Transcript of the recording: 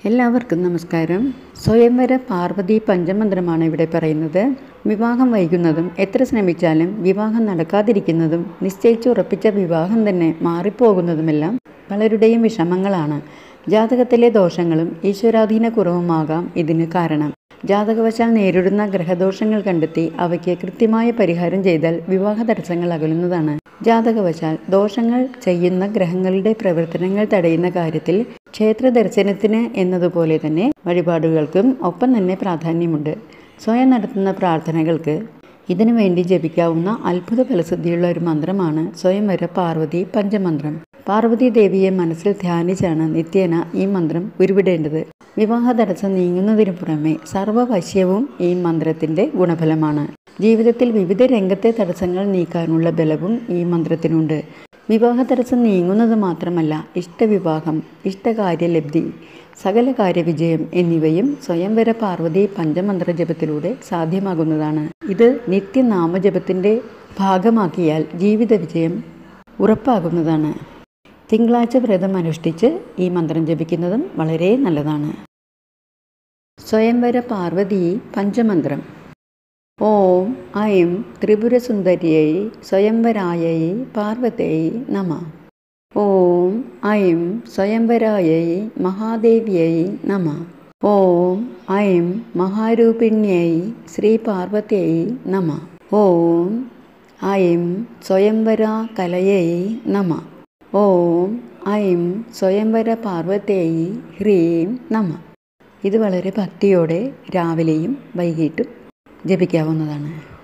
എല്ലാവർക്കും നമസ്കാരം സ്വയംവര പാർവതി പഞ്ചമന്ത്രമാണ് ഇവിടെ പറയുന്നത് വിവാഹം വൈകുന്നതും എത്ര ശ്രമിച്ചാലും വിവാഹം നടക്കാതിരിക്കുന്നതും നിശ്ചയിച്ചുറപ്പിച്ച വിവാഹം തന്നെ മാറിപ്പോകുന്നതുമെല്ലാം പലരുടെയും വിഷമങ്ങളാണ് ജാതകത്തിലെ ദോഷങ്ങളും ഈശ്വരാധീന കുറവുമാകാം ഇതിന് കാരണം ജാതകവശാൽ നേരിടുന്ന ഗ്രഹദോഷങ്ങൾ കണ്ടെത്തി അവയ്ക്ക് കൃത്യമായ പരിഹാരം ചെയ്താൽ വിവാഹ തടസ്സങ്ങൾ അകലുന്നതാണ് ജാതകവശാൽ ദോഷങ്ങൾ ചെയ്യുന്ന ഗ്രഹങ്ങളുടെ പ്രവർത്തനങ്ങൾ തടയുന്ന കാര്യത്തിൽ ക്ഷേത്ര ദർശനത്തിന് എന്നതുപോലെ തന്നെ വഴിപാടുകൾക്കും ഒപ്പം തന്നെ പ്രാധാന്യമുണ്ട് സ്വയം നടത്തുന്ന പ്രാർത്ഥനകൾക്ക് ഇതിനു വേണ്ടി ജപിക്കാവുന്ന അത്ഭുത ഫലസിദ്ധിയുള്ള ഒരു മന്ത്രമാണ് സ്വയംവര പാർവതി പഞ്ചമന്ത്രം പാർവതി ദേവിയെ മനസ്സിൽ ധ്യാനിച്ചാണ് നിത്യേന ഈ മന്ത്രം ഉരുവിടേണ്ടത് വിവാഹ തടസ്സം നീങ്ങുന്നതിനു പുറമെ സർവവശ്യവും ഈ മന്ത്രത്തിന്റെ ഗുണഫലമാണ് ജീവിതത്തിൽ വിവിധ രംഗത്തെ തടസ്സങ്ങൾ നീക്കാനുള്ള ബലവും ഈ മന്ത്രത്തിനുണ്ട് വിവാഹ തടസ്സം നീങ്ങുന്നത് മാത്രമല്ല ഇഷ്ടവിവാഹം ഇഷ്ടകാര്യലബ്ധി സകല കാര്യവിജയം എന്നിവയും സ്വയംവര പാർവതി പഞ്ചമന്ത്ര ജപത്തിലൂടെ സാധ്യമാകുന്നതാണ് ഇത് നിത്യനാമജപത്തിന്റെ ഭാഗമാക്കിയാൽ ജീവിത വിജയം ഉറപ്പാകുന്നതാണ് തിങ്കളാഴ്ച വ്രതം അനുഷ്ഠിച്ച് ഈ മന്ത്രം ജപിക്കുന്നതും വളരെ നല്ലതാണ് സ്വയംവര പാർവതി പഞ്ചമന്ത്രം ഓം ഐം ത്രിപുരസുന്ദര്യൈ സ്വയംവരായൈ പാർവതൈ നമ ഓം ഐം സ്വയംവരായൈ മഹാദേവ്യൈ നമ ഓം ഐം മഹാരൂപിണ്യൈ ശ്രീപാർവത്यै നമ ഓം ഐം സ്വയംവര കലയൈ നമ ഓം ഐം സ്വയംവര പാർവത്यै ഹ്രീം നമ ഇത് വളരെ ഭക്തിയോടെ രാവിലെയും വൈകിട്ടും ജപിക്കാവുന്നതാണ്